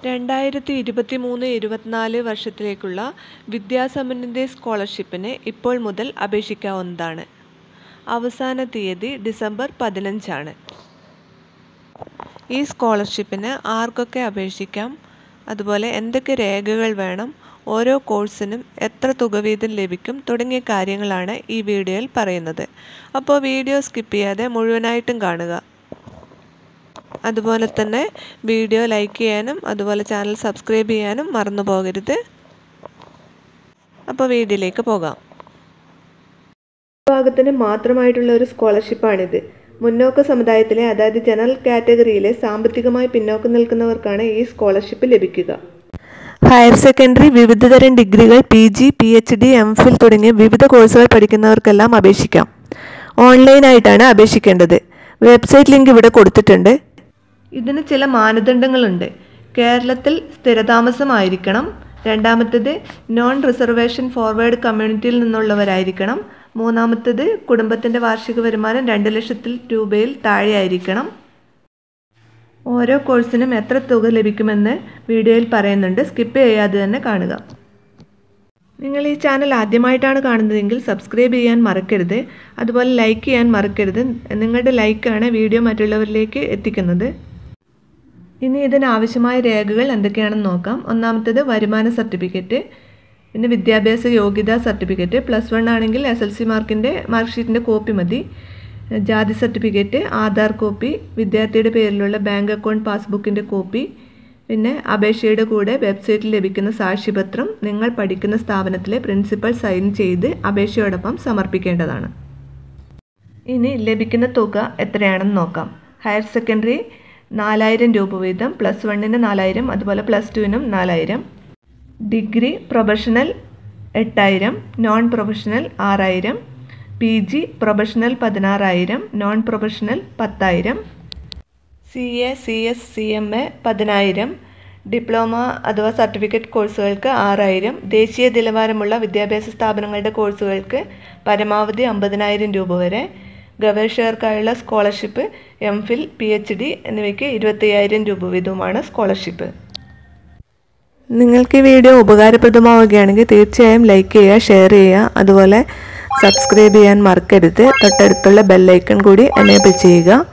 രണ്ടായിരത്തി ഇരുപത്തി മൂന്ന് ഇരുപത്തിനാല് വർഷത്തിലേക്കുള്ള വിദ്യാസമ്പന്നത സ്കോളർഷിപ്പിന് ഇപ്പോൾ മുതൽ അപേക്ഷിക്കാവുന്നതാണ് അവസാന തീയതി ഡിസംബർ പതിനഞ്ചാണ് ഈ സ്കോളർഷിപ്പിന് ആർക്കൊക്കെ അപേക്ഷിക്കാം അതുപോലെ എന്തൊക്കെ രേഖകൾ വേണം ഓരോ കോഴ്സിനും എത്ര തുക വീതം ലഭിക്കും തുടങ്ങിയ കാര്യങ്ങളാണ് ഈ വീഡിയോയിൽ പറയുന്നത് അപ്പോൾ വീഡിയോ സ്കിപ്പ് ചെയ്യാതെ മുഴുവനായിട്ടും കാണുക അതുപോലെ തന്നെ വീഡിയോ ലൈക്ക് ചെയ്യാനും അതുപോലെ ചാനൽ സബ്സ്ക്രൈബ് ചെയ്യാനും മറന്നു പോകരുത് അപ്പോൾ വീഡിയോയിലേക്ക് പോകാം വിഭാഗത്തിന് മാത്രമായിട്ടുള്ള ഒരു സ്കോളർഷിപ്പാണിത് മുന്നോക്ക സമുദായത്തിലെ അതായത് ജനറൽ കാറ്റഗറിയിലെ സാമ്പത്തികമായി പിന്നോക്കം നിൽക്കുന്നവർക്കാണ് ഈ സ്കോളർഷിപ്പ് ലഭിക്കുക ഹയർ സെക്കൻഡറി വിവിധതരം ഡിഗ്രികൾ P G P H D M Phil തുടങ്ങിയ വിവിധ കോഴ്സുകൾ പഠിക്കുന്നവർക്കെല്ലാം അപേക്ഷിക്കാം ഓൺലൈനായിട്ടാണ് അപേക്ഷിക്കേണ്ടത് വെബ്സൈറ്റ് ലിങ്ക് ഇവിടെ കൊടുത്തിട്ടുണ്ട് ഇതിന് ചില മാനദണ്ഡങ്ങളുണ്ട് കേരളത്തിൽ സ്ഥിരതാമസമായിരിക്കണം രണ്ടാമത്തേത് നോൺ റിസർവേഷൻ ഫോർവേഡ് കമ്മ്യൂണിറ്റിയിൽ നിന്നുള്ളവരായിരിക്കണം മൂന്നാമത്തേത് കുടുംബത്തിൻ്റെ വാർഷിക വരുമാനം രണ്ട് ലക്ഷത്തിൽ രൂപയിൽ താഴെയായിരിക്കണം ഓരോ കോഴ്സിനും എത്ര തുക ലഭിക്കുമെന്ന് വീഡിയോയിൽ പറയുന്നുണ്ട് സ്കിപ്പ് ചെയ്യാതെ തന്നെ കാണുക നിങ്ങൾ ഈ ചാനൽ ആദ്യമായിട്ടാണ് കാണുന്നതെങ്കിൽ സബ്സ്ക്രൈബ് ചെയ്യാൻ മറക്കരുത് അതുപോലെ ലൈക്ക് ചെയ്യാൻ മറക്കരുത് നിങ്ങളുടെ ലൈക്കാണ് വീഡിയോ മറ്റുള്ളവരിലേക്ക് എത്തിക്കുന്നത് ഇനി ഇതിനാവശ്യമായ രേഖകൾ എന്തൊക്കെയാണെന്ന് നോക്കാം ഒന്നാമത്തേത് വരുമാന സർട്ടിഫിക്കറ്റ് പിന്നെ വിദ്യാഭ്യാസ യോഗ്യതാ സർട്ടിഫിക്കറ്റ് പ്ലസ് വൺ ആണെങ്കിൽ എസ് എൽ സി മാർക്കിൻ്റെ മാർക്ക് ഷീറ്റിൻ്റെ കോപ്പി മതി ജാതി സർട്ടിഫിക്കറ്റ് ആധാർ കോപ്പി വിദ്യാർത്ഥിയുടെ പേരിലുള്ള ബാങ്ക് അക്കൗണ്ട് പാസ്ബുക്കിൻ്റെ കോപ്പി പിന്നെ അപേക്ഷയുടെ കൂടെ വെബ്സൈറ്റിൽ ലഭിക്കുന്ന സാക്ഷ്യപത്രം നിങ്ങൾ പഠിക്കുന്ന സ്ഥാപനത്തിലെ പ്രിൻസിപ്പൽ സൈൻ ചെയ്ത് അപേക്ഷയോടൊപ്പം സമർപ്പിക്കേണ്ടതാണ് ഇനി ലഭിക്കുന്ന തുക എത്രയാണെന്ന് നോക്കാം ഹയർ സെക്കൻഡറി നാലായിരം രൂപ വീതം പ്ലസ് വണ്ണിന് നാലായിരം അതുപോലെ പ്ലസ് ടുവിനും നാലായിരം ഡിഗ്രി പ്രൊഫഷണൽ എട്ടായിരം നോൺ പ്രൊഫഷണൽ ആറായിരം പി ജി പ്രൊഫഷണൽ പതിനാറായിരം നോൺ പ്രൊഫഷണൽ പത്തായിരം C A C S C M A പതിനായിരം ഡിപ്ലോമ അഥവാ സർട്ടിഫിക്കറ്റ് കോഴ്സുകൾക്ക് ആറായിരം ദേശീയ നിലവാരമുള്ള വിദ്യാഭ്യാസ സ്ഥാപനങ്ങളുടെ കോഴ്സുകൾക്ക് പരമാവധി അമ്പതിനായിരം രൂപ വരെ ഗവേഷകർക്കായുള്ള scholarship M Phil P H D എന്നിവയ്ക്ക് ഇരുപത്തയ്യായിരം രൂപ വീതവുമാണ് സ്കോളർഷിപ്പ് നിങ്ങൾക്ക് ഈ വീഡിയോ ഉപകാരപ്രദമാവുകയാണെങ്കിൽ തീർച്ചയായും ലൈക്ക് ചെയ്യുക ഷെയർ ചെയ്യുക അതുപോലെ സബ്സ്ക്രൈബ് ചെയ്യാൻ മറക്കരുത് തൊട്ടടുത്തുള്ള ബെല്ലൈക്കൺ കൂടി എനേബിൾ ചെയ്യുക